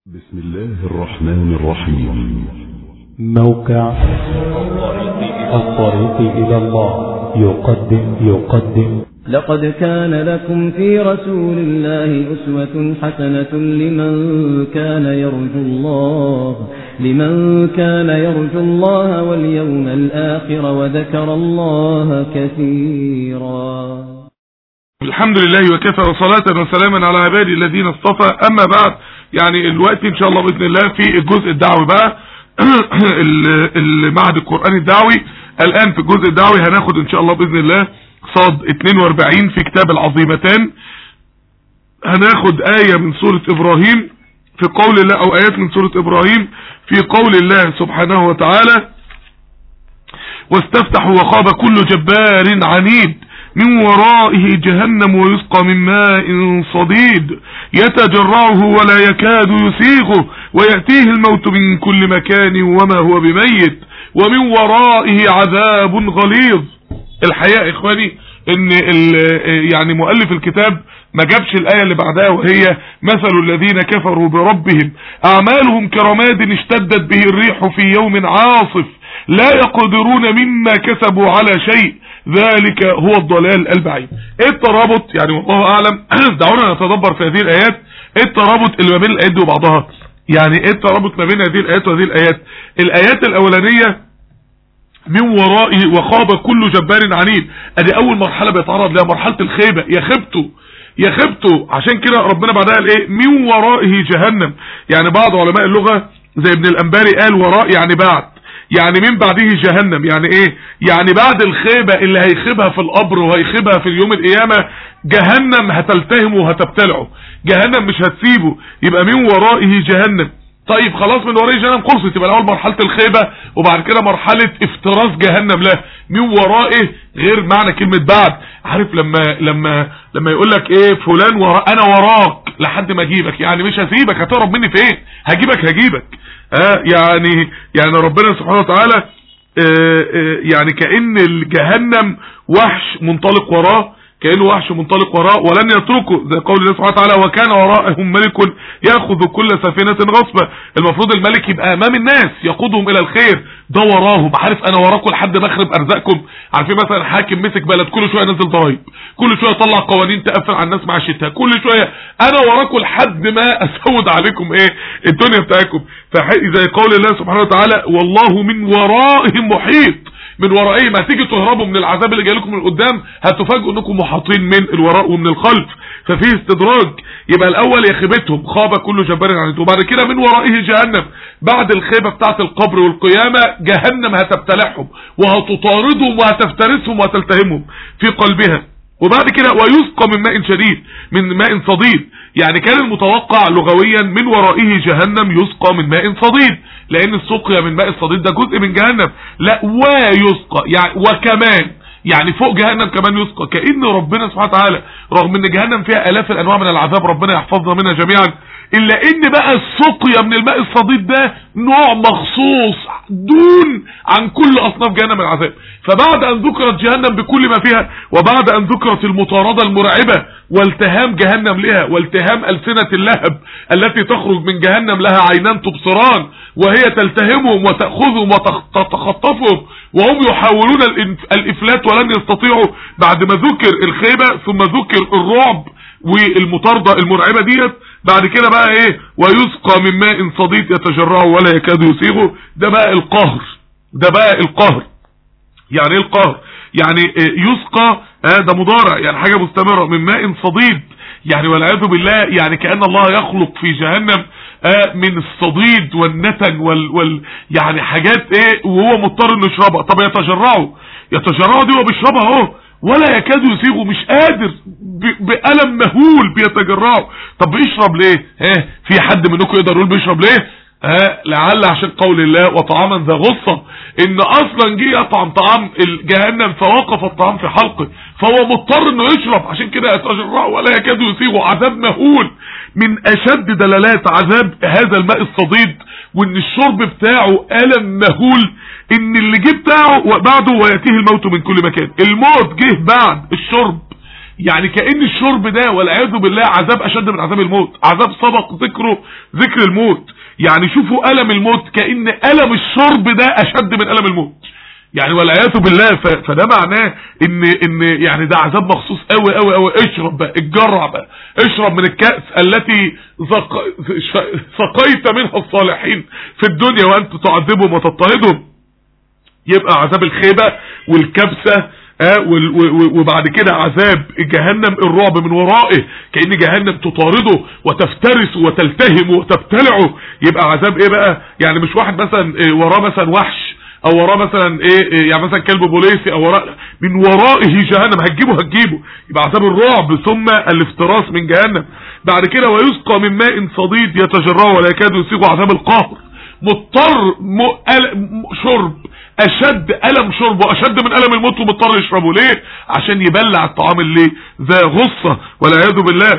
بسم الله الرحمن الرحيم موقع الطريق إلى الله يقدم يقدم لقد كان لكم في رسول الله أسوة حسنة لمن كان يرجو الله لمن كان يرجو الله واليوم الآخر وذكر الله كثيرا الحمد لله وكفى وصلاة وسلاما على عبادي الذين اصطفى اما بعد يعني الوقت ان شاء الله باذن الله في الجزء الدعوي بقى ال- المعهد القرآني الدعوي الان في الجزء الدعوي هناخد ان شاء الله باذن الله صاد 42 في كتاب العظيمتان هناخد آية من سورة ابراهيم في قول الله او ايات من سورة ابراهيم في قول الله سبحانه وتعالى واستفتحوا وخاب كل جبار عنيد من ورائه جهنم ويسقى من ماء صديد يتجرعه ولا يكاد يسيغه ويأتيه الموت من كل مكان وما هو بميت ومن ورائه عذاب غليظ الحقيقة اخواني ان ال- يعني مؤلف الكتاب ما جابش الآية اللي بعدها وهي مثل الذين كفروا بربهم أعمالهم كرماد اشتدت به الريح في يوم عاصف لا يقدرون مما كسبوا على شيء ذلك هو الضلال البعيد ايه الترابط يعني والله اعلم دعونا نتدبر في هذه الايات ايه الترابط اللي ما بين الايات دي وبعضها يعني ايه الترابط ما بين هذه الايات وهذه الايات الايات الاولانيه من ورائه وخاب كل جبار عنيد ادي اول مرحله بيتعرض لها مرحله الخيبه يا خبته يا خبته عشان كده ربنا بعدها قال ايه من ورائه جهنم يعني بعض علماء اللغه زي ابن الانباري قال وراء يعني بعد يعني من بعده جهنم يعني ايه يعني بعد الخيبة اللي هيخيبها في القبر وهيخيبها في اليوم القيامة جهنم هتلتهمه وهتبتلعه جهنم مش هتسيبه يبقى من ورائه جهنم طيب خلاص من ورائه جهنم خلصت يبقى الاول مرحلة الخيبة وبعد كده مرحلة افتراس جهنم له من ورائه غير معنى كلمة بعد عارف لما لما لما يقول لك ايه فلان ورا انا وراك لحد ما اجيبك يعني مش هسيبك هتهرب مني فين هجيبك هجيبك آه يعني يعني ربنا سبحانه وتعالى آه آه يعني كأن الجهنم وحش منطلق وراه كأنه وحش منطلق وراه ولن يتركه زي قول الله سبحانه وتعالى وكان وراءهم ملك ياخذ كل سفينة غصبة المفروض الملك يبقى امام الناس يقودهم الى الخير ده وراهم عارف انا وراكم لحد ما اخرب ارزاقكم عارفين مثلا حاكم مسك بلد كل شويه ينزل ضرايب كل شويه يطلع قوانين تقفل على الناس معاشتها كل شويه انا وراكم لحد ما اسود عليكم ايه الدنيا بتاعتكم زي قول الله سبحانه وتعالى والله من ورائهم محيط من ورائه ما تيجي تهربوا من العذاب اللي جاي لكم من قدام هتفاجئوا انكم محاطين من الوراء ومن الخلف ففي استدراج يبقى الاول يا خيبتهم خاب كل جبار عنيد وبعد كده من ورائه جهنم بعد الخيبه بتاعه القبر والقيامه جهنم هتبتلعهم وهتطاردهم وهتفترسهم وهتلتهمهم في قلبها وبعد كده ويسقى من ماء شديد من ماء صديد يعني كان المتوقع لغويا من ورائه جهنم يسقى من ماء صديد لان السقيا من ماء الصديد ده جزء من جهنم لا ويسقى يعني وكمان يعني فوق جهنم كمان يسقى كأن ربنا سبحانه وتعالى رغم ان جهنم فيها الاف الانواع من العذاب ربنا يحفظنا منها جميعا الا ان بقى السقيا من الماء الصديد ده نوع مخصوص دون عن كل اصناف جهنم العذاب فبعد ان ذكرت جهنم بكل ما فيها وبعد ان ذكرت المطاردة المرعبة والتهام جهنم لها والتهام ألسنة اللهب التي تخرج من جهنم لها عينان تبصران وهي تلتهمهم وتأخذهم وتخطفهم وهم يحاولون الإفلات ولن يستطيعوا بعد ما ذكر الخيبة ثم ذكر الرعب والمطاردة المرعبة ديت بعد كده بقى ايه ويسقى من ماء صديد يتجرعه ولا يكاد يسيغه ده بقى القهر ده بقى القهر يعني ايه القهر يعني إيه يسقى آه ده مضارع يعني حاجة مستمرة من ماء صديد يعني والعياذ بالله يعني كأن الله يخلق في جهنم آه من الصديد والنتن وال, وال يعني حاجات ايه وهو مضطر انه يشربها طب يتجرعه يتجرعه دي وبيشربها اهو ولا يكاد يسيغه مش قادر بألم مهول بيتجرعه طب بيشرب ليه ها في حد منكم يقدر يقول بيشرب ليه ها لعل عشان قول الله وطعاما ذا غصة ان اصلا جه يطعم طعام الجهنم فوقف الطعام في حلقه فهو مضطر انه يشرب عشان كده يتجرعه ولا يكاد يسيغه عذاب مهول من اشد دلالات عذاب هذا الماء الصديد وان الشرب بتاعه الم مهول ان اللي جه بتاعه بعده وياتيه الموت من كل مكان الموت جه بعد الشرب يعني كأن الشرب ده والعياذ بالله عذاب اشد من عذاب الموت عذاب سبق ذكره ذكر الموت يعني شوفوا ألم الموت كأن ألم الشرب ده اشد من ألم الموت يعني والعياذ بالله ف- فده معناه ان ان يعني ده عذاب مخصوص قوي قوي قوي اشرب بقى اتجرع بقى اشرب من الكأس التي زق- ش- سقيت منها الصالحين في الدنيا وانت تعذبهم وتضطهدهم يبقى عذاب الخيبة والكبسة آه وال- و- و- وبعد كده عذاب جهنم الرعب من ورائه كأن جهنم تطارده وتفترسه وتلتهمه وتبتلعه يبقى عذاب ايه بقى يعني مش واحد مثلا إيه وراه مثلا وحش او وراه مثلا ايه, إيه يعني مثلا كلب بوليسي او وراه من ورائه جهنم هتجيبه هتجيبه يبقى عذاب الرعب ثم الافتراس من جهنم بعد كده ويسقى من ماء صديد يتجرعه ولا يكاد يسيغه عذاب القهر مضطر م... أل... م... شرب اشد الم شربه اشد من الم الموت ومضطر يشربه ليه عشان يبلع الطعام اللي ذا غصة والعياذ بالله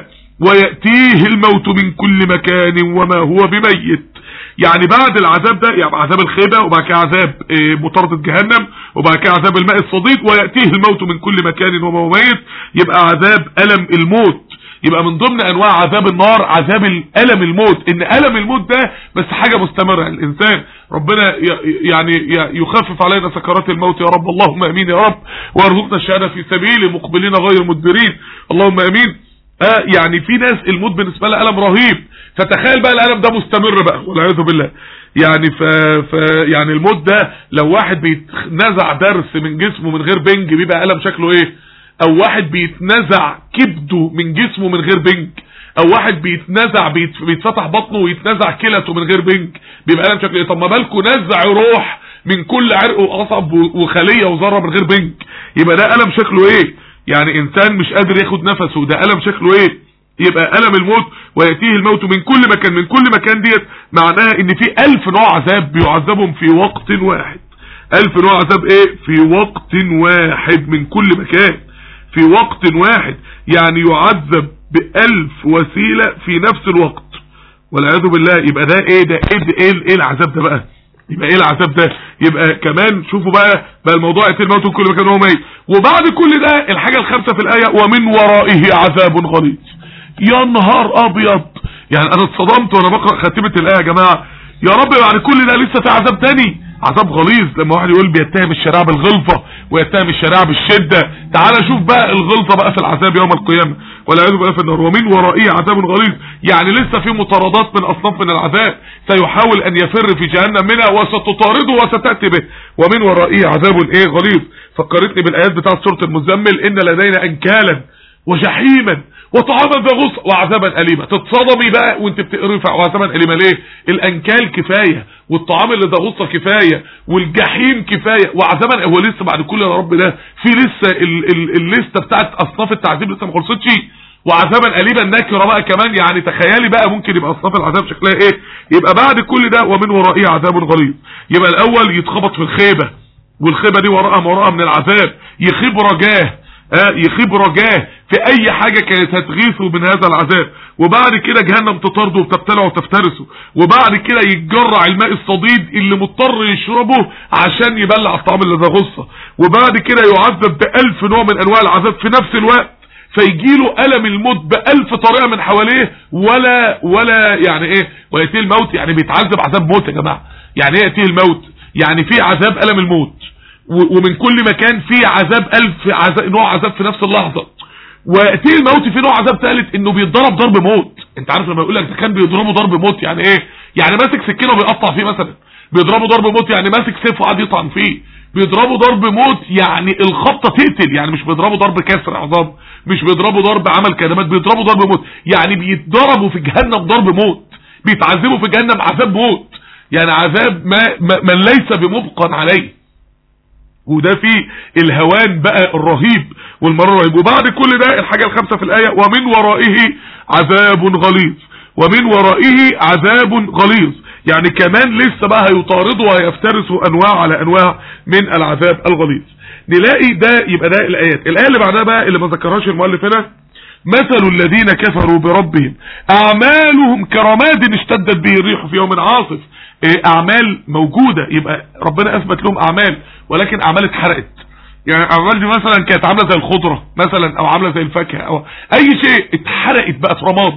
ويأتيه الموت من كل مكان وما هو بميت يعني بعد العذاب ده يبقى عذاب الخيبة وبعد كده عذاب آه، مطاردة جهنم وبعد كده عذاب الماء الصديق ويأتيه الموت من كل مكان وما هو ميت يبقى عذاب ألم الموت يبقى من ضمن انواع عذاب النار عذاب الالم الموت ان الم الموت ده بس حاجة مستمرة الانسان ربنا ي- يعني ي- يخفف علينا سكرات الموت يا رب اللهم امين يا رب وارزقنا الشهادة في سبيل مقبلين غير مدبرين اللهم امين آه يعني في ناس الموت بالنسبة لها ألم رهيب فتخيل بقى الألم ده مستمر بقى والعياذ بالله يعني ف... ف يعني الموت ده لو واحد بيتنزع درس من جسمه من غير بنج بيبقى ألم شكله ايه او واحد بيتنزع كبده من جسمه من غير بنج او واحد بيتنزع بيت... بيتفتح بطنه ويتنزع كلته من غير بنج بيبقى ألم شكله ايه طب ما بالكوا نزع روح من كل عرق وقصب و- وخلية وذرة من غير بنج يبقى ده ألم شكله ايه يعني انسان مش قادر ياخد نفسه ده ألم شكله ايه يبقى ألم الموت ويأتيه الموت من كل مكان من كل مكان ديت معناها ان في ألف نوع عذاب بيعذبهم في وقت واحد ألف نوع عذاب ايه في وقت واحد من كل مكان في وقت واحد يعني يعذب بألف وسيلة في نفس الوقت والعياذ بالله يبقى ده ايه ده ايه ده ايه, إيه العذاب ده بقى يبقى ايه العذاب ده يبقى كمان شوفوا بقى بقى الموضوع يأتي الموت من كل مكان وهو ميت وبعد كل ده الحاجة الخامسة في الآية ومن ورائه عذاب غليظ يا نهار ابيض يعني انا اتصدمت وانا بقرا خاتمه الايه يا جماعه يا رب بعد كل ده لسه في عذاب تاني عذاب غليظ لما واحد يقول بيتهم الشريعه بالغلظه ويتهم الشريعه بالشده تعال شوف بقى الغلظه بقى في العذاب يوم القيامه والعياذ بالله في النار ومن ورائه عذاب غليظ يعني لسه في مطاردات من اصناف من العذاب سيحاول ان يفر في جهنم منها وستطارده وستاتي به ومن ورائه عذاب ايه غليظ فكرتني بالايات بتاعت سوره المزمل ان لدينا انكالا وجحيما وطعاما ذا غصة وعذابا أليما تتصدمي بقى وانت بتقري في وعذابا أليما ليه الأنكال كفاية والطعام اللي ذا غصة كفاية والجحيم كفاية وعذابا هو لسه بعد كل يا رب ده في لسه ال ال الليستة بتاعت أصناف التعذيب لسه ما خلصتش وعذابا أليما نكرة بقى كمان يعني تخيلي بقى ممكن يبقى أصناف العذاب شكلها ايه يبقى بعد كل ده ومن ورائه عذاب غليظ يبقى الأول يتخبط في الخيبة والخيبة دي وراءها وراءها من العذاب يخيب رجاه آه يخيب رجاه في اي حاجة كانت هتغيثه من هذا العذاب وبعد كده جهنم تطرده وتبتلعه وتفترسه وبعد كده يتجرع الماء الصديد اللي مضطر يشربه عشان يبلع الطعام اللي ذا غصة وبعد كده يعذب بألف نوع من انواع العذاب في نفس الوقت فيجيله ألم الموت بألف طريقة من حواليه ولا ولا يعني ايه ويأتيه الموت يعني بيتعذب عذاب موت يا جماعة يعني ايه يأتيه الموت يعني في عذاب ألم الموت ومن كل مكان في عذاب ألف عذاب نوع عذاب في نفس اللحظة ويأتيه الموت في نوع عذاب ثالث انه بيتضرب ضرب موت انت عارف لما يقول لك ده كان بيضربه ضرب موت يعني ايه يعني ماسك سكينه وبيقطع فيه مثلا بيضربه ضرب موت يعني ماسك سيف وقعد يطعن فيه بيضربوا ضرب موت يعني الخبطه تقتل يعني مش بيضربوا ضرب كسر عظام مش بيضربوا ضرب عمل كلمات بيضربوا ضرب موت يعني بيتضربوا في جهنم ضرب موت بيتعذبوا في جهنم عذاب موت يعني عذاب ما, ما من ليس بمبقى عليه وده فيه الهوان بقى الرهيب والمرار الرهيب وبعد كل ده الحاجة الخامسة في الآية ومن ورائه عذاب غليظ ومن ورائه عذاب غليظ يعني كمان لسه بقى هيطاردوا ويفترسوا أنواع على أنواع من العذاب الغليظ نلاقي ده يبقى ده الآيات الآية اللي بعدها بقى اللي ما ذكرهاش المؤلف هنا مثل الذين كفروا بربهم أعمالهم كرماد اشتدت به الريح في يوم عاصف اعمال موجودة يبقى ربنا اثبت لهم اعمال ولكن اعمال اتحرقت يعني اعمال دي مثلا كانت عامله زي الخضره مثلا او عامله زي الفاكهه او اي شيء اتحرقت بقت رماد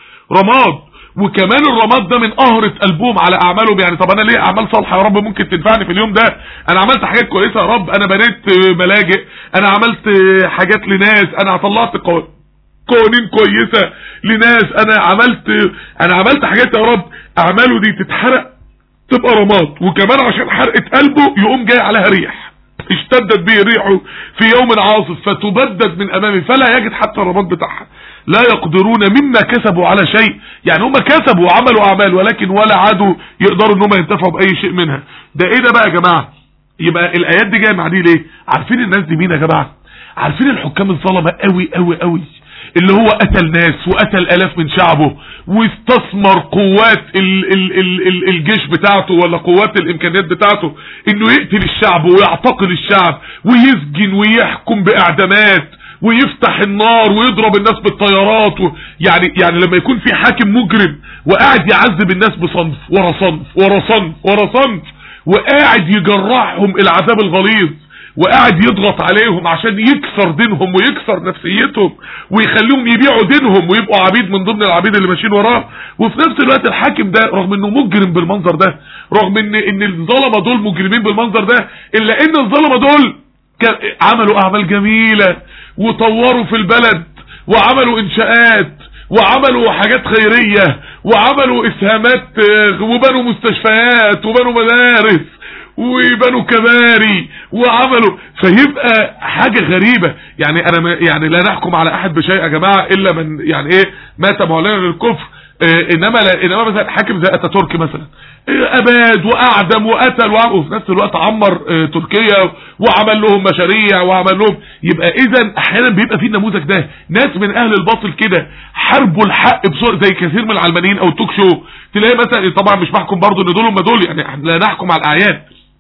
رماد وكمان الرماد ده من قهرة قلبهم على اعمالهم يعني طب انا ليه اعمال صالحه يا رب ممكن تنفعني في اليوم ده انا عملت حاجات كويسه يا رب انا بنيت ملاجئ انا عملت حاجات لناس انا طلعت قو- قوانين كويسه لناس انا عملت انا عملت حاجات يا رب اعماله دي تتحرق تبقى رماد وكمان عشان حرقة قلبه يقوم جاي عليها ريح اشتدت به ريحه في يوم عاصف فتبدد من امامه فلا يجد حتى الرماد بتاعها لا يقدرون مما كسبوا على شيء يعني هم كسبوا وعملوا اعمال ولكن ولا عادوا يقدروا ان هم ينتفعوا باي شيء منها ده ايه ده بقى يا جماعه يبقى الايات دي جايه مع دي ليه عارفين الناس دي مين يا جماعه عارفين الحكام الظلمه قوي قوي قوي اللي هو قتل ناس وقتل الاف من شعبه واستثمر قوات ال ال ال ال الجيش بتاعته ولا قوات الامكانيات بتاعته انه يقتل الشعب ويعتقل الشعب ويسجن ويحكم باعدامات ويفتح النار ويضرب الناس بالطيارات و... يعني يعني لما يكون في حاكم مجرم وقاعد يعذب الناس بصنف ورا صنف ورا صنف ورا صنف وقاعد يجرعهم العذاب الغليظ وقاعد يضغط عليهم عشان يكسر دينهم ويكسر نفسيتهم ويخليهم يبيعوا دينهم ويبقوا عبيد من ضمن العبيد اللي ماشيين وراه وفي نفس الوقت الحاكم ده رغم انه مجرم بالمنظر ده رغم ان ان الظلمه دول مجرمين بالمنظر ده الا ان الظلمه دول كان- عملوا اعمال جميله وطوروا في البلد وعملوا انشاءات وعملوا حاجات خيريه وعملوا اسهامات آه، وبنوا مستشفيات وبنوا مدارس وبنوا كباري وعملوا فيبقى حاجة غريبة يعني انا ما يعني لا نحكم على احد بشيء يا جماعة الا من يعني ايه مات معلنا للكفر آه، انما لا انما مثلا حاكم زي اتاتورك مثلا آه، اباد واعدم وقتل وعم- وفي نفس الوقت عمر آه، تركيا وعمل لهم مشاريع وعمل لهم يبقى اذا احيانا بيبقى في النموذج ده ناس من اهل الباطل كده حاربوا الحق بصوره زي كثير من العلمانيين او التوك شو تلاقي مثلا طبعا مش بحكم برضه ان دول هم دول يعني إحنا لا نحكم على الاعيان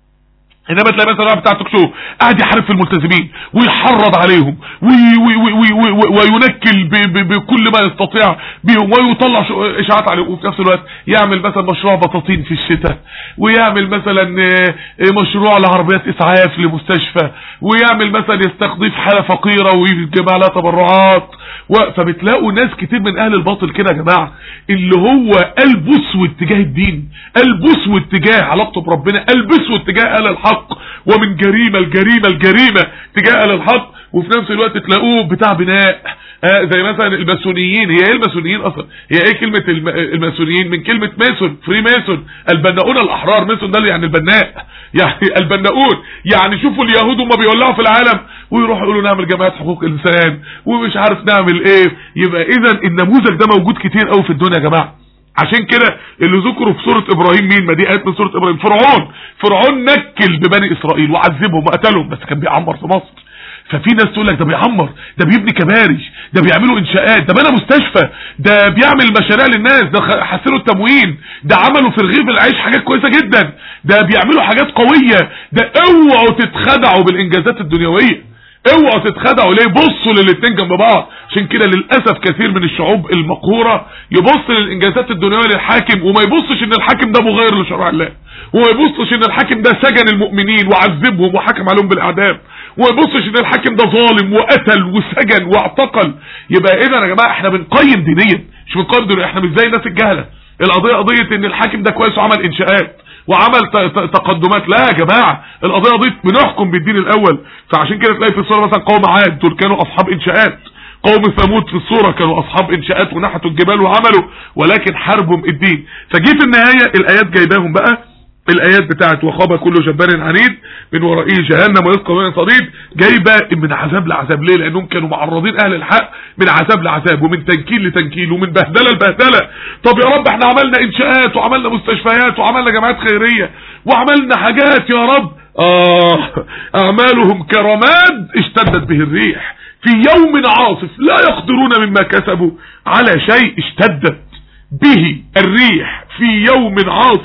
انما تلاقي مثلا واحد بتاع التوك شو قاعد يحارب في الملتزمين ويحرض عليهم وي وي وي وي وي وي وينكل ب- ب- بكل ما يستطيع بيهم ويطلع شو- اشاعات عليهم وفي نفس الوقت يعمل مثلا مشروع بطاطين في الشتاء ويعمل مثلا آه، آه، مشروع لعربيات اسعاف لمستشفى ويعمل مثلا يستضيف حاله فقيره ويجمع لها تبرعات و- فبتلاقوا ناس كتير من اهل الباطل كده يا جماعه اللي هو قلبه اسود تجاه الدين قلبه اسود تجاه علاقته بربنا قلبه اسود تجاه اهل الحق ومن جريمه الجريمه الجريمه تجاه اهل الحق وفي نفس الوقت تلاقوه بتاع بناء آه زي مثلا الماسونيين هي ايه الماسونيين اصلا هي ايه كلمه الم- الماسونيين من كلمه ماسون فري ماسون البناؤون الاحرار ماسون ده اللي يعني البناء يعني البناؤون يعني شوفوا اليهود هم بيولعوا في العالم ويروحوا يقولوا نعمل جمعيات حقوق انسان ومش عارف نعمل ايه يبقى اذا النموذج ده موجود كتير قوي في الدنيا يا جماعه عشان كده اللي ذكروا في سورة ابراهيم مين ما دي ايات من سورة ابراهيم فرعون فرعون نكل ببني اسرائيل وعذبهم وقتلهم بس كان بيعمر في مصر ففي ناس تقول لك ده بيعمر ده بيبني كباري ده بيعملوا انشاءات ده بنى مستشفى ده بيعمل مشاريع للناس ده خ- حسنوا التموين ده عملوا في رغيف العيش حاجات كويسه جدا ده بيعملوا حاجات قويه ده اوعوا تتخدعوا بالانجازات الدنيويه اوعوا تتخدعوا ليه بصوا للاتنين جنب بعض عشان كده للاسف كثير من الشعوب المقهوره يبص للانجازات الدنيويه للحاكم وما يبصش ان الحاكم ده مغير لشرع الله وما يبصش ان الحاكم ده سجن المؤمنين وعذبهم وحكم عليهم بالاعدام وما يبصش ان الحاكم ده ظالم وقتل وسجن واعتقل يبقى اذا يا جماعه احنا بنقيم دينيا مش بنقيم دينيا احنا مش زي الناس الجهله القضيه قضيه ان الحاكم ده كويس وعمل انشاءات وعمل ت- ت- تقدمات لا يا جماعة القضية قضية بنحكم بالدين الاول فعشان كده تلاقي في الصورة مثلا قوم عاد دول كانوا اصحاب انشاءات قوم ثمود في الصورة كانوا اصحاب انشاءات ونحتوا الجبال وعملوا ولكن حاربهم الدين فجي في النهاية الايات جايباهم بقى الايات بتاعت وخاب كل جبار عنيد من ورائه جهنم ويسقى من صديد جايبه من عذاب لعذاب ليه لانهم كانوا معرضين اهل الحق من عذاب لعذاب ومن تنكيل لتنكيل ومن بهدله لبهدله طب يا رب احنا عملنا انشاءات وعملنا مستشفيات وعملنا جماعات خيريه وعملنا حاجات يا رب اه اعمالهم كرماد اشتدت به الريح في يوم عاصف لا يقدرون مما كسبوا على شيء اشتدت به الريح في يوم عاصف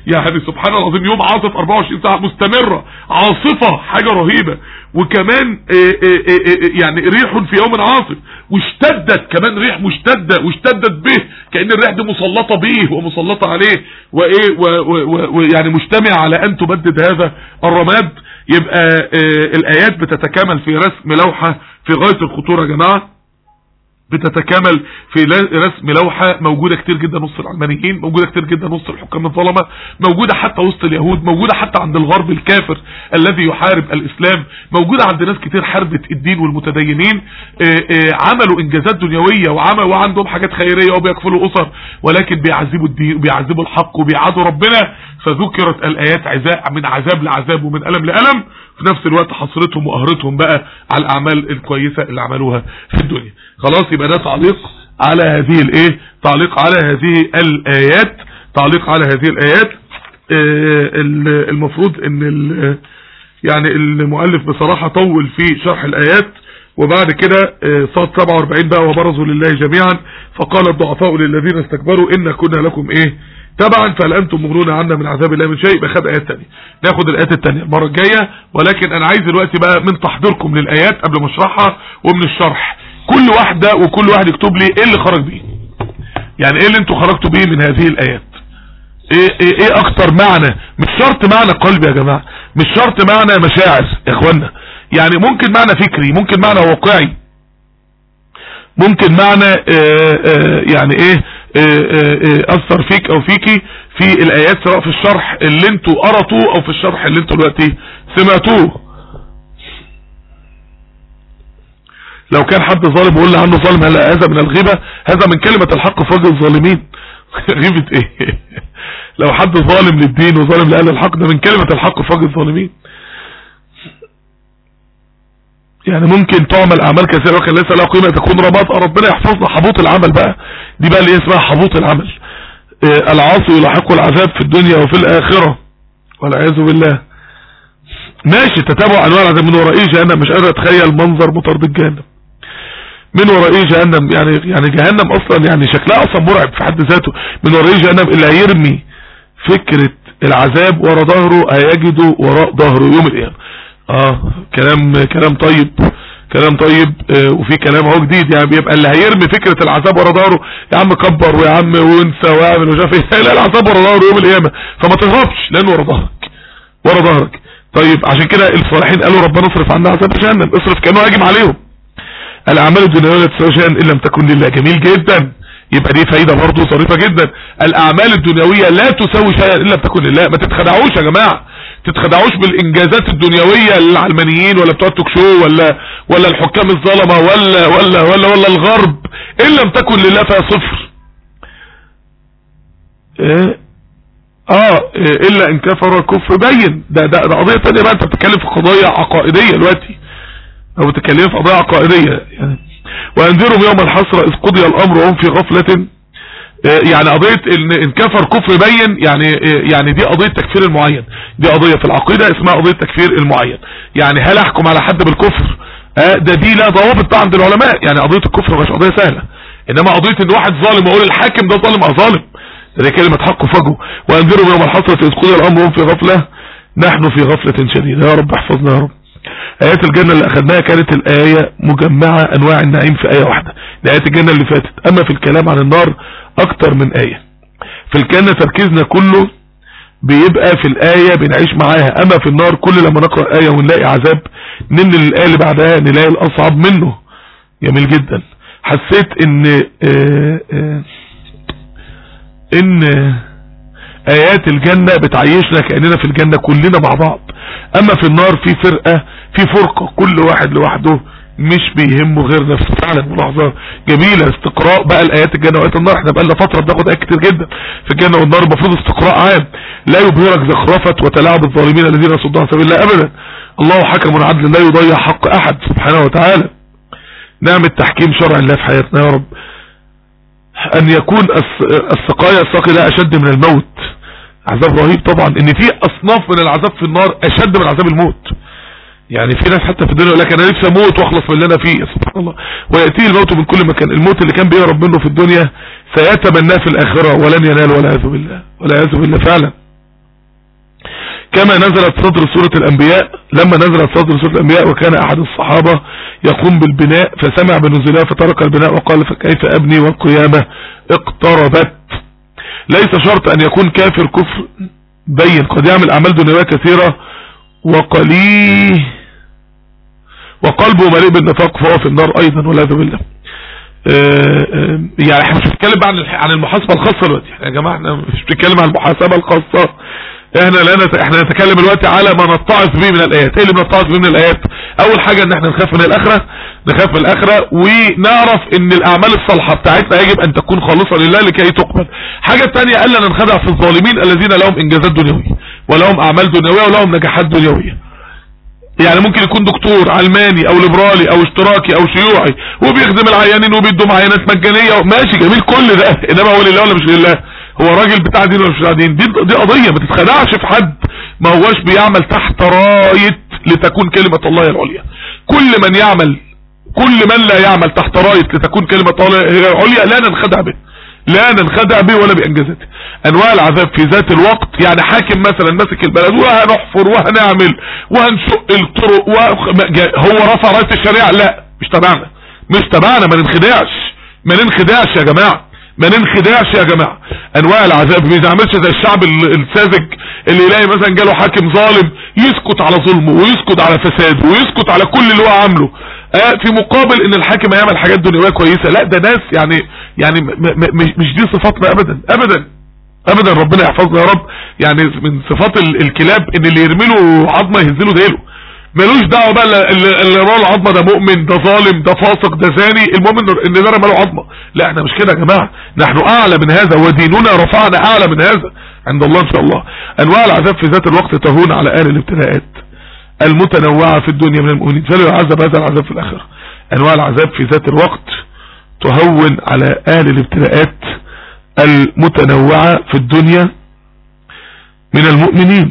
يعني سبحان الله العظيم يوم عاصف 24 ساعة مستمرة عاصفة حاجة رهيبة وكمان آه، آه، آه، يعني ريح في يوم عاصف واشتدت كمان ريح مشتدة واشتدت به كأن الريح دي مسلطة به ومسلطة عليه وايه ويعني مجتمع على ان تبدد هذا الرماد يبقى الايات بتتكامل في رسم لوحة في غاية الخطورة يا جماعة بتتكامل في رسم لوحة موجودة كتير جدا وسط العلمانيين موجودة كتير جدا وسط الحكام الظلمة موجودة حتى وسط اليهود موجودة حتى عند الغرب الكافر الذي يحارب الاسلام موجودة عند ناس كتير حاربت الدين والمتدينين عملوا انجازات دنيوية وعملوا وعندهم حاجات خيرية وبيكفلوا اسر ولكن بيعذبوا الدين وبيعذبوا الحق وبيعادوا ربنا فذكرت الايات عزاء من عذاب لعذاب ومن الم لالم في نفس الوقت حصرتهم وقهرتهم بقى على الاعمال الكويسة اللي عملوها في الدنيا خلاص يبقى ده تعليق على هذه الايه تعليق على هذه الايات تعليق على هذه الايات آه المفروض ان يعني المؤلف بصراحة طول في شرح الايات وبعد كده آه صاد 47 بقى وبرزوا لله جميعا فقال الضعفاء للذين استكبروا ان كنا لكم ايه تبعا فهل انتم مغنون عنا من عذاب الله من شيء يبقى خد ايات تانية ناخد الايات التانية المرة الجاية ولكن انا عايز دلوقتي بقى من تحضيركم للايات قبل ما اشرحها ومن الشرح كل واحدة وكل واحد يكتب لي ايه اللي خرج بيه يعني ايه اللي انتوا خرجتوا بيه من هذه الايات ايه, ايه, ايه اكتر معنى مش شرط معنى قلبي يا جماعة مش شرط معنى مشاعر يا اخوانا يعني ممكن معنى فكري ممكن معنى واقعي ممكن معنى اه اه يعني ايه اه اثر فيك او فيكي في الايات سواء في الشرح اللي انتوا قرأتوه او في الشرح اللي انتوا دلوقتي سمعتوه لو كان حد ظالم وقلنا عنه ظالم هلا هذا من الغيبة هذا من كلمة الحق في وجه الظالمين غيبة ايه لو حد ظالم للدين وظالم لأهل الحق ده من كلمة الحق في وجه الظالمين يعني ممكن تعمل اعمال كثيرة وكان ليس لها قيمة تكون رماد ربنا يحفظنا حبوط العمل بقى دي بقى اللي اسمها حبوط العمل آه العاصي يلاحقه العذاب في الدنيا وفي الاخرة والعياذ بالله ماشي تتابع انواع العذاب من ورائه جهنم مش قادر اتخيل منظر مطارد الجهنم من ورائه جهنم يعني يعني جهنم اصلا يعني شكلها اصلا مرعب في حد ذاته من ورائه جهنم اللي هيرمي فكرة العذاب ورا ظهره هيجده وراء ظهره يوم القيامة اه كلام كلام طيب كلام طيب آه وفي كلام اهو جديد يعني بيبقى اللي هيرمي فكرة العذاب ورا ظهره يا عم كبر ويا عم وانسى واعمل وشاف ايه لا العذاب ورا ظهره يوم القيامة فما تهربش لانه ورا ظهرك ورا ظهرك طيب عشان كده الصالحين قالوا ربنا اصرف عنا عذاب جهنم اصرف كانه هاجم عليهم الاعمال الدنيويه لا تساوي شيئا ان لم تكن لله جميل جدا يبقى دي فايده برضه ظريفه جدا الاعمال الدنيويه لا تساوي شيئا ان لم تكن لله ما تتخدعوش يا جماعه تتخدعوش بالانجازات الدنيويه للعلمانيين ولا بتوع التوك شو ولا ولا الحكام الظلمه ولا ولا ولا ولا الغرب ان لم تكن لله فهي صفر ايه اه إيه الا ان كفر كفر بين ده ده, ده قضيه ثانيه بقى انت بتتكلم في قضايا عقائديه دلوقتي او بتتكلم في قضايا عقائديه يعني وانذرهم يوم الحسره اذ قضي الامر وهم في غفله يعني قضية ان ان كفر كفر بين يعني يعني دي قضية تكفير المعين دي قضية في العقيدة اسمها قضية تكفير المعين يعني هل احكم على حد بالكفر اه ده دي لا ضوابط عند العلماء يعني قضية الكفر مش قضية سهلة انما قضية ان واحد ظالم واقول الحاكم ده ظالم او ظالم ده كلمة حق فجو وانذرهم يوم الحسرة اذ قضي الامر وهم في غفلة نحن في غفلة شديدة يا رب احفظنا يا رب ايات الجنة اللي اخذناها كانت الاية مجمعة انواع النعيم في اية واحدة ده ايات الجنة اللي فاتت اما في الكلام عن النار اكتر من اية في الجنة تركيزنا كله بيبقى في الآية بنعيش معاها اما في النار كل لما نقرأ آية ونلاقي عذاب ننقل للآية اللي بعدها نلاقي الاصعب منه جميل جدا حسيت ان آآ آآ ان ايات الجنة بتعيشنا كأننا في الجنة كلنا مع بعض اما في النار في فرقة في فرقة كل واحد لوحده مش بيهمه غير نفسه فعلا ملاحظة جميلة استقراء بقى الايات الجنة وايات النار احنا بقالنا فترة بناخد ايات كتير جدا في الجنة والنار المفروض استقراء عام لا يبهرك زخرفة وتلاعب الظالمين الذين يصدون عن سبيل الله ابدا الله حكم عدل لا يضيع حق احد سبحانه وتعالى نعمة تحكيم شرع الله في حياتنا يا رب ان يكون السقايا الساقي لا اشد من الموت عذاب رهيب طبعا ان في اصناف من العذاب في النار اشد من عذاب الموت يعني في ناس حتى في الدنيا يقول لك انا نفسي اموت واخلص من اللي انا فيه سبحان الله وياتيه الموت من كل مكان الموت اللي كان بيهرب منه في الدنيا سيتمناه في الاخره ولن ينال والعياذ بالله والعياذ بالله فعلا كما نزلت صدر سورة الانبياء لما نزلت صدر سورة الانبياء وكان احد الصحابة يقوم بالبناء فسمع بنزلها فترك البناء وقال فكيف ابني والقيامة اقتربت ليس شرط ان يكون كافر كفر بين قد يعمل اعمال دنيوية كثيرة وقليه وقلبه مليء بالنفاق فهو في النار ايضا والعياذ بالله يعني احنا مش بنتكلم عن عن المحاسبه الخاصه دلوقتي يا جماعه احنا مش بنتكلم عن المحاسبه الخاصه احنا لا نت... احنا نتكلم دلوقتي على ما نتعظ به من الايات ايه اللي بنتعظ به من الايات اول حاجه ان احنا نخاف من الاخره نخاف من الاخره ونعرف ان الاعمال الصالحه بتاعتنا يجب ان تكون خالصه لله لكي تقبل حاجه ثانيه الا ننخدع في الظالمين الذين لهم انجازات دنيويه ولهم اعمال دنيويه ولهم نجاحات دنيويه يعني ممكن يكون دكتور علماني او ليبرالي او اشتراكي او شيوعي وبيخدم العيانين وبيدوم عينات مجانيه ماشي جميل كل ده انما هو لله ولا مش لله هو راجل بتاع دين ولا مش بتاع دين دي, دي قضيه ما تتخدعش في حد ما هوش بيعمل تحت رايه لتكون كلمه الله العليا كل من يعمل كل من لا يعمل تحت رايه لتكون كلمه الله هي العليا لا ننخدع به لا ننخدع به ولا بانجازاته انواع العذاب في ذات الوقت يعني حاكم مثلا ماسك البلد وهنحفر وهنعمل وهنشق الطرق هو رفع رايه الشريعه لا مش تبعنا مش تبعنا ما ننخدعش ما ننخدعش يا جماعه ما ننخدعش يا جماعه انواع العذاب ما يعملش زي الشعب الساذج اللي يلاقي مثلا جاله حاكم ظالم يسكت على ظلمه ويسكت على فساده ويسكت على كل اللي هو عامله آه في مقابل ان الحاكم هيعمل حاجات دنيويه كويسه لا ده ناس يعني يعني مش دي صفاتنا ابدا ابدا ابدا ربنا يحفظنا يا رب يعني من صفات الكلاب ان اللي يرمي له عظمه يهز له ديله ملوش دعوه بقى اللي رمى له عظمه ده مؤمن ده ظالم ده فاسق ده زاني المهم ان ده رمى له عظمه لا احنا مش كده يا جماعه نحن اعلى من هذا وديننا رفعنا اعلى من هذا عند الله ان شاء الله انواع العذاب في ذات الوقت تهون على اهل الابتلاءات المتنوعه في الدنيا من المؤمنين فلا يعذب هذا العذاب في الاخره انواع العذاب في ذات الوقت تهون على اهل الابتلاءات المتنوعة في الدنيا من المؤمنين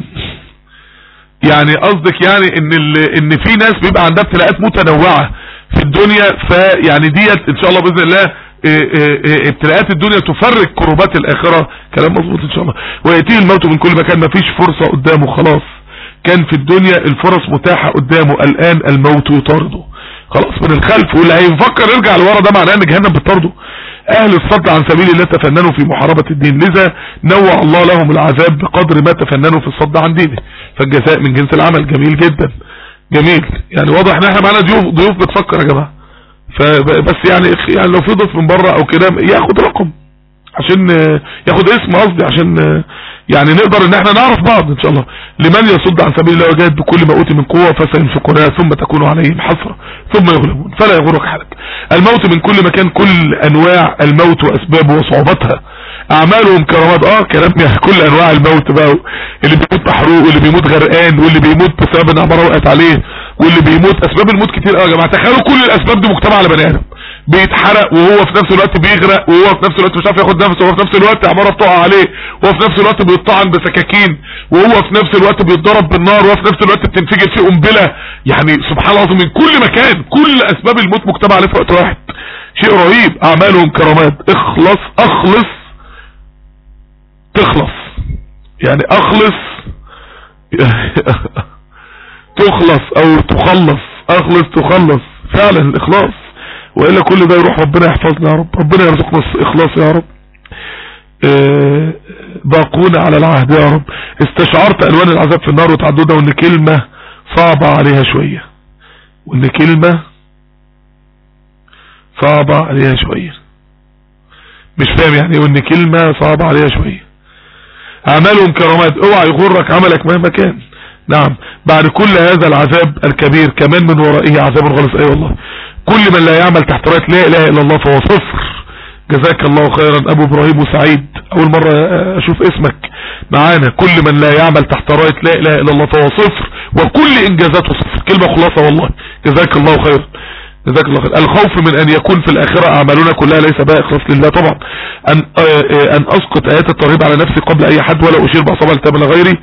يعني قصدك يعني ان ان في ناس بيبقى عندها ابتلاءات متنوعة في الدنيا فيعني ديت ان شاء الله باذن الله ابتلاءات الدنيا تفرج كروبات الاخرة كلام مظبوط ان شاء الله ويأتيه الموت من كل مكان مفيش فرصة قدامه خلاص كان في الدنيا الفرص متاحة قدامه الان الموت يطارده خلاص من الخلف واللي هيفكر يرجع لورا ده معناه ان جهنم بتطارده اهل الصد عن سبيل الله تفننوا في محاربة الدين لذا نوع الله لهم العذاب بقدر ما تفننوا في الصد عن دينه فالجزاء من جنس العمل جميل جدا جميل يعني واضح ان احنا معانا ضيوف ضيوف بتفكر يا جماعه فبس يعني يعني لو في ضيف من بره او كده ياخد رقم عشان ياخد اسم قصدي عشان يعني نقدر ان احنا نعرف بعض ان شاء الله لمن يصد عن سبيل الله وجاهد بكل ما اوتي من قوه فسينفقونها ثم تكون عليهم حسره ثم يغلبون فلا يغرك حالك الموت من كل مكان كل انواع الموت واسبابه وصعوبتها اعمالهم كرامات اه كلام يعني كل انواع الموت بقى اللي بيموت محروق واللي بيموت غرقان واللي بيموت بسبب ان عماره وقعت عليه واللي بيموت اسباب الموت كتير قوي يا جماعه تخيلوا كل الاسباب دي مجتمعه على بني ادم بيتحرق وهو في نفس الوقت بيغرق وهو في نفس الوقت مش عارف ياخد نفسه وهو في نفس الوقت عماره بتقع عليه وهو في نفس الوقت بيطعن بسكاكين وهو في نفس الوقت بيتضرب بالنار وهو في نفس الوقت بتنفجر فيه قنبله يعني سبحان الله العظيم من كل مكان كل اسباب الموت مجتمع عليه في وقت واحد شيء رهيب اعمالهم كرامات اخلص اخلص تخلص يعني اخلص تخلص او تخلص اخلص تخلص فعلا الاخلاص والا كل ده يروح ربنا يحفظنا يا رب ربنا يرزقنا الاخلاص يا رب اه باقون على العهد يا رب استشعرت الوان العذاب في النار وتعددها وان كلمة صعبة عليها شوية وان كلمة صعبة عليها شوية مش فاهم يعني وان كلمة صعبة عليها شوية اعمالهم كرامات اوعى يغرك عملك مهما كان نعم بعد كل هذا العذاب الكبير كمان من ورائه عذاب غلص اي والله كل من لا يعمل تحت رايه لا اله الا الله فهو صفر جزاك الله خيرا ابو ابراهيم وسعيد اول مرة اشوف اسمك معانا كل من لا يعمل تحت رايه لا اله الا الله فهو صفر وكل انجازاته صفر كلمة خلاصة والله جزاك الله خيرا جزاك الله خير الخوف من ان يكون في الاخرة اعمالنا كلها ليس بقى اخلاص لله طبعا ان ان اسقط ايات الترغيب على نفسي قبل اي حد ولا اشير باصابع التام لغيري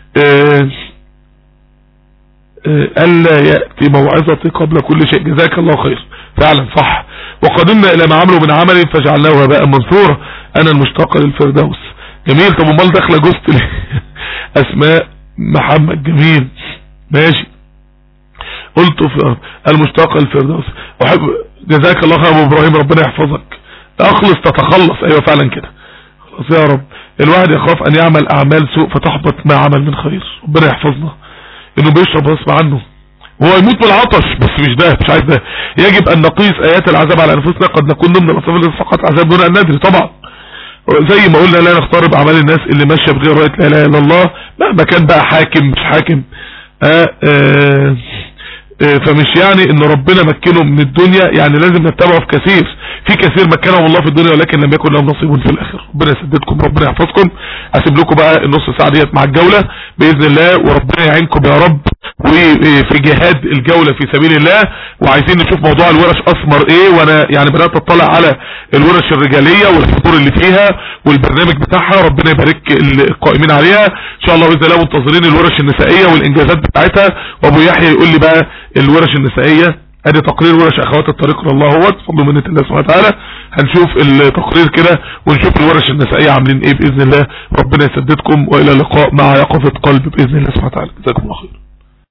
الا يأتي موعظتي قبل كل شيء جزاك الله خير فعلا صح وقدمنا الى ما عملوا من عمل فجعلناه هباء منثورا انا المشتاق للفردوس جميل طب امال داخله جوست اسماء محمد جميل ماشي قلت في المشتاق الفردوس احب جزاك الله خير ابو ابراهيم ربنا يحفظك اخلص تتخلص ايوه فعلا كده خلاص يا رب الواحد يخاف ان يعمل اعمال سوء فتحبط ما عمل من خير ربنا يحفظنا انه بيشرب غصب عنه وهو يموت بالعطش بس مش ده مش عايز ده يجب ان نقيس ايات العذاب على انفسنا قد نكون ضمن الاصناف التي فقط عذاب دون ان ندري طبعا زي ما قلنا لا نختار باعمال الناس اللي ماشيه بغير رأية لا اله الا الله مهما كان بقى حاكم مش حاكم آآ آآ آآ فمش يعني ان ربنا مكنه من الدنيا يعني لازم نتبعه في كثير في كثير مكنهم الله في الدنيا ولكن لم يكن لهم نصيب في الاخر ربنا يسددكم ربنا يحفظكم اسيب لكم بقى النص ساعه ديت مع الجوله باذن الله وربنا يعينكم يا رب وفي جهاد الجولة في سبيل الله وعايزين نشوف موضوع الورش اثمر ايه وانا يعني بدأت اطلع على الورش الرجالية والحضور اللي فيها والبرنامج بتاعها ربنا يبارك القائمين عليها ان شاء الله باذن الله منتظرين الورش النسائية والانجازات بتاعتها وابو يحيى يقول لي بقى الورش النسائية ادي تقرير ورش اخوات الطريق الى الله هو بفضل منة الله سبحانه وتعالى هنشوف التقرير كده ونشوف الورش النسائية عاملين ايه باذن الله ربنا يسددكم والى اللقاء مع يقظة قلب باذن الله سبحانه وتعالى جزاكم الله خير